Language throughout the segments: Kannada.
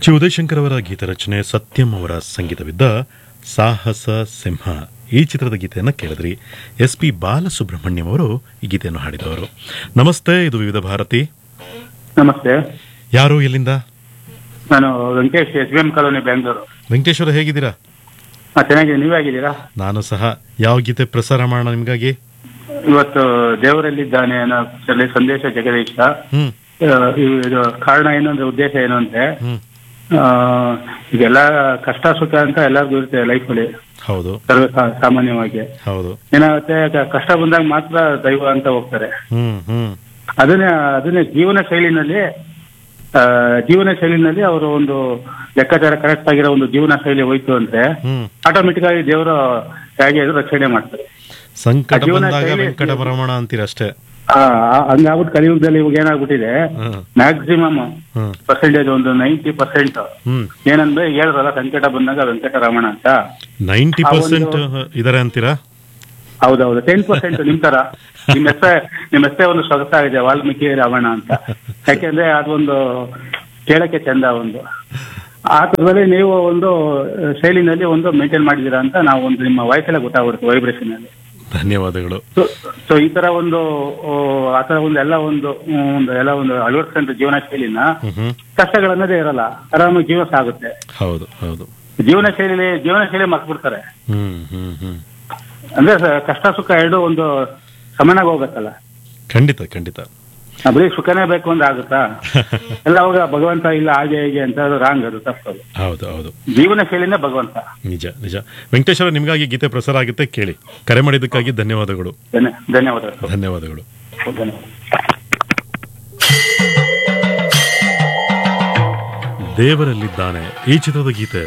ಚಿ ಉದಯಶಂಕರ್ ಅವರ ಗೀತ ರಚನೆ ಸತ್ಯಂ ಅವರ ಸಂಗೀತವಿದ್ದ ಸಾಹಸ ಸಿಂಹ ಈ ಚಿತ್ರದ ಗೀತೆಯನ್ನು ಕೇಳಿದ್ರಿ ಎಸ್ ಪಿ ಬಾಲಸುಬ್ರಹ್ಮಣ್ಯಂ ಅವರು ಈ ಗೀತೆಯನ್ನು ಹಾಡಿದವರು ನಮಸ್ತೆ ಇದು ವಿವಿಧ ಭಾರತಿ ನಮಸ್ತೆ ಯಾರು ಎಲ್ಲಿಂದ ನಾನು Venkatesh S B M colony Bengaluru Venkateshwara ಹೇಗಿದ್ದೀರಾ ಹಾ ಚೆನ್ನಾಗಿದೆ ನೀವೇ ಆಗಿದ್ದೀರಾ ನಾನು ಸಹ ಯಾವ ಗೀತೆ ಪ್ರಸಾರ ಮಾಡೋಣ ನಿಮಗಾಗಿ ಇವತ್ತು ದೇವರಲ್ಲಿದ್ದಾನೆ ಅನ್ನೋ ಸಲ ಸಂದೇಶ ಜಗದೀಶ ಹ್ಮ್ ಆ, ಇವ್- ಇದು ಕಾರಣ ಏನು ಅಂದ್ರೆ ಉದ್ದೇಶ ಏನು ಅಂದ್ರೆ ಹ್ಮ್ ಆ, ಈಗೆಲ್ಲ ಕಷ್ಟ ಸುಖ ಅಂತ ಎಲ್ಲರಿಗೂ ಇರುತ್ತೆ ಲೈಫಲ್ಲಿ ಹೌದು ಸರ್ವೇ ಸಾ- ಸಾಮಾನ್ಯವಾಗಿ ಹೌದು ಏನಾಗುತ್ತೆ ಕ- ಕಷ್ಟ ಬಂದಾಗ ಮಾತ್ರ ದೈವ ಅಂತ ಹೋಗ್ತಾರೆ ಹ್ಮ್ ಹ್ಮ್ ಅದನ್ನೇ ಅದನ್ನೇ ಜೀವನ ಶೈಲಿನಲ್ಲಿ ಆ, ಜೀವನ ಶೈಲಿನಲ್ಲಿ ಅವರು ಒಂದು ಲೆಕ್ಕಾಚಾರ ಕರೆಕ್ಟ್ ಆಗಿರೋ ಒಂದು ಜೀವನ ಶೈಲಿ ಹೋಯ್ತು ಅಂದ್ರೆ ಹ್ಮ್ ಆಟೋಮೆಟಿಕ್ ಆಗಿ ದೇವರು ಹೇಗೆ ಅದು ರಕ್ಷಣೆ ಮಾಡ್ತಾರೆ ಸಂಕಟ ಆ ಜೀವನ ಬಂದಾಗ ಶೈಲಿ- ವೆಂಕಟ ಬರಮಣ ಅಂತೀರಷ್ಟೇ ಆ, ಆ- ಹಂಗಾಗ್ಬಿಟ್ಟು ಕಲಿಯುಗದಲ್ಲಿ ಇವಾಗ ಏನಾಗ್ಬಿಟ್ಟಿದೆ ಹ್ಮ್ ಮ್ಯಾಕ್ಸಿಮಮ್ ಹ್ಮ್ ಪರ್ಸೆಂಟೇಜ್ ಒಂದು ನೈಂಟಿ ಪರ್ಸೆಂಟ್ ಹ್ಮ್ ಏನಂದ್ರೆ ಹೇಳಿದ್ರಲ್ಲ ಸಂಕಟ ಬಂದಾಗ ವೆಂಕಟರಮಣ ಅಂತ ನೈಂಟಿ ಆ ಪರ್ಸೆಂಟ್ ಒಂದು- ಇದಾರೆ ಅಂತೀರಾ ಹೌದೌದು ಟೆನ್ ಪರ್ಸೆಂಟ್ ನಿಮ್ ತರ ನಿಮ್ ಹೆಸರೇ ನಿಮ್ ಹೆಸರೇ ಒಂದು ಸೊಗಸಾಗಿದೆ ವಾಲ್ಮೀಕಿ ರಾವಣ ಅಂತ ಯಾಕೆಂದ್ರೆ ಅದೊಂದು ಕೇಳಕ್ಕೆ ಚಂದ ಒಂದು ಆ ಥರದಲ್ಲಿ ನೀವು ಒಂದು ಆ, ಶೈಲಿನಲ್ಲಿ ಒಂದು ಮೇಂಟೈನ್ ಮಾಡಿದೀರಾ ಅಂತ ನಾವು ಒಂದು ನಿಮ್ಮ ವಾಯ್ಸೆಲ್ಲ ಗೊತ್ತಾಗ್ಬಿಡುತ್ತೆ ವೈಬ್ರೇಷನ್ ಅಲ್ಲಿ ಧನ್ಯವಾದಗಳು ಸೊ ಸೊ ಈ ತರ ಒಂದು ಆ, ಆ ತರ ಒಂದು ಎಲ್ಲ ಒಂದು ಹ್ಮ್, ಒಂದು ಎಲ್ಲ ಒಂದು ಅಳವಡಿಸಿಕೊಂಡ ಜೀವನ ಶೈಲಿನ ಹ್ಮ್ ಹ್ಮ್ ಕಷ್ಟಗಳನ್ನದೇ ಇರಲ್ಲ ಆರಾಮಾಗಿ ಜೀವನ ಸಾಗುತ್ತೆ ಹೌದು ಹೌದು ಜೀವನ ಶೈಲಿ ಜೀವನ ಶೈಲಿ ಮರ್ತ್ಬಿಡ್ತಾರೆ ಹ್ಮ್ ಹ್ಮ್ ಹ್ಮ್ ಅಂದ್ರೆ ಸ- ಕಷ್ಟ ಸುಖ ಎರಡು ಒಂದು ಸಮಾನಾಗಿ ಹೋಗತ್ತಲ್ಲ ಖಂಡಿತ ಖಂಡಿತ ಆ, ಬರೀ ಸುಖನೇ ಬೇಕು ಅಂದ್ರೆ ಆಗುತ್ತಾ ಎಲ್ಲ ಅವಾಗ ಭಗವಂತ ಇಲ್ಲ ಹಾಗೆ ಹೀಗೆ ಅಂತ ಅದು ರಾಂಗ್ ಅದು ತಪ್ಪದು ಹೌದು ಹೌದು ಜೀವನ ಶೈಲಿನೇ ಭಗವಂತ ನಿಜ ನಿಜ ವೆಂಕಟೇಶ್ವರ ನಿಮಗಾಗಿ ಗೀತೆ ಪ್ರಸಾರ ಆಗುತ್ತೆ ಕೇಳಿ ಕರೆ ಮಾಡಿದ್ದಕ್ಕಾಗಿ ಧನ್ಯವಾದಗಳು ಧನ್ಯ ಧನ್ಯವಾದಗಳು ಧನ್ಯವಾದಗಳು ಧನ್ಯವಾದ ದೇವರಲ್ಲಿದ್ದಾನೆ ಈ ಚಿತ್ರದ ಗೀತೆ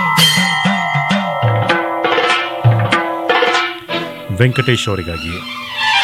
ವೆಂಕಟೇಶ್ ಅವರಿಗಾಗಿ